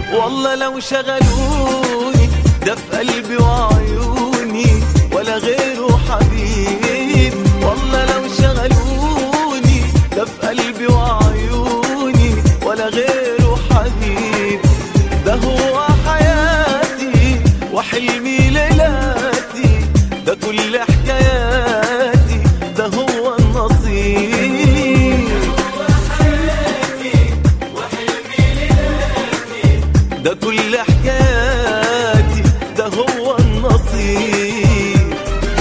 والله لو شغلوني ده في قلبي وعيوني ولا غيره حبيب والله لو شغلوني ده في قلبي وعيوني ولا غيره حبيب ده هو حياتي وحلمي ليلاتي ده كل حكاياتي ده هو النصيب ده كل حكاياتي ده هو النصيب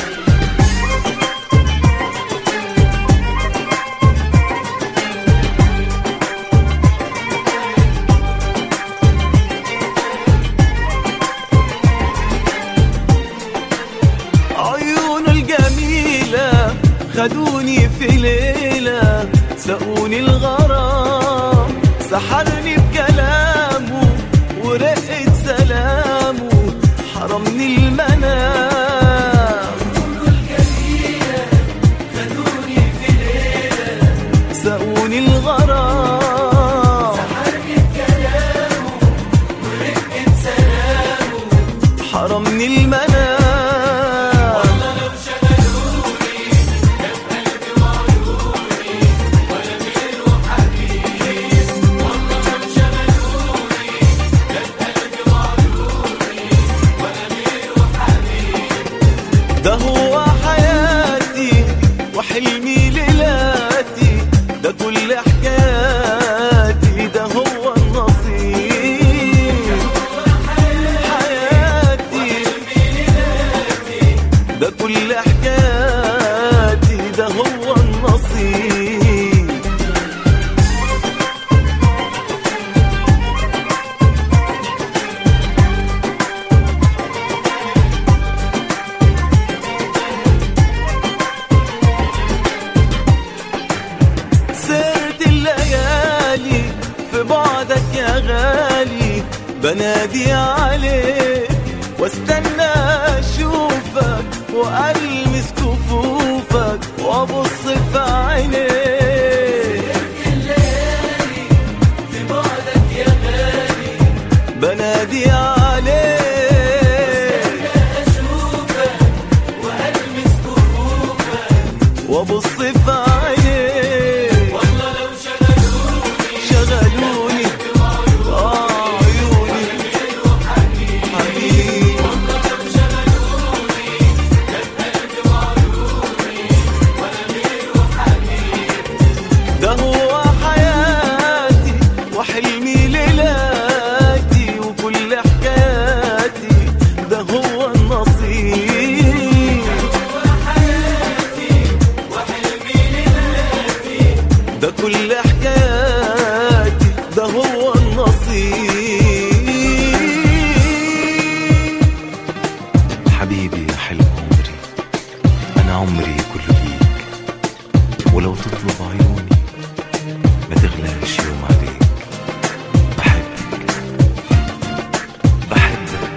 عيونه الجميلة خدوني في ليلة سقوني الغرام سحرني بكلامه ورقة سلامه حرمني المنام سقوني الغرام حرمني المنام ده هو حياتي وحلمي ليلاتي ده كل حكاياتي ده هو النصيب حياتي ده كل حكاياتي ده هو النصيب سرت الليالي في بعدك يا غالي بنادي عليك واستنى اشوفك والمس كفوفك وابص في عينيك بنادي عليك وابص في عينيك شغلوني آه عيوني حبيبي ده هو حياتي وحلمي ليلاتي وكل حكاياتي ده هو النصيب ده كل حكاياتي ده هو النصيب حبيبي يا حلم عمري أنا عمري كله ليك ولو تطلب عيوني ما تغلاش يوم عليك بحبك بحبك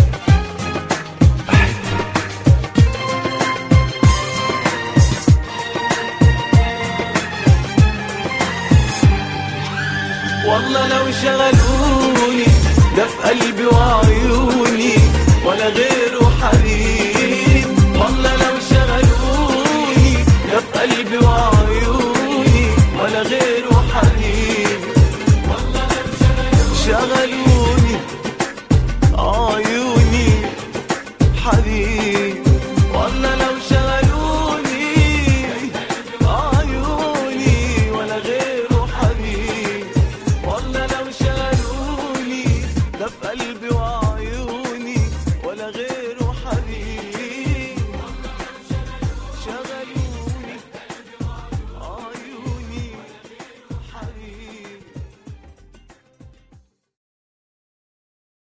بحبك والله لو شغلوني ده في قلبي وعيوني ولا غيره حبيب والله لو شغلوني ده في قلبي وعيوني ولا غيره حبيب شغلوني عيوني حبيب والله لو شغلوني عيوني ولا غيره حبيب والله لو شغلوني ده في قلبي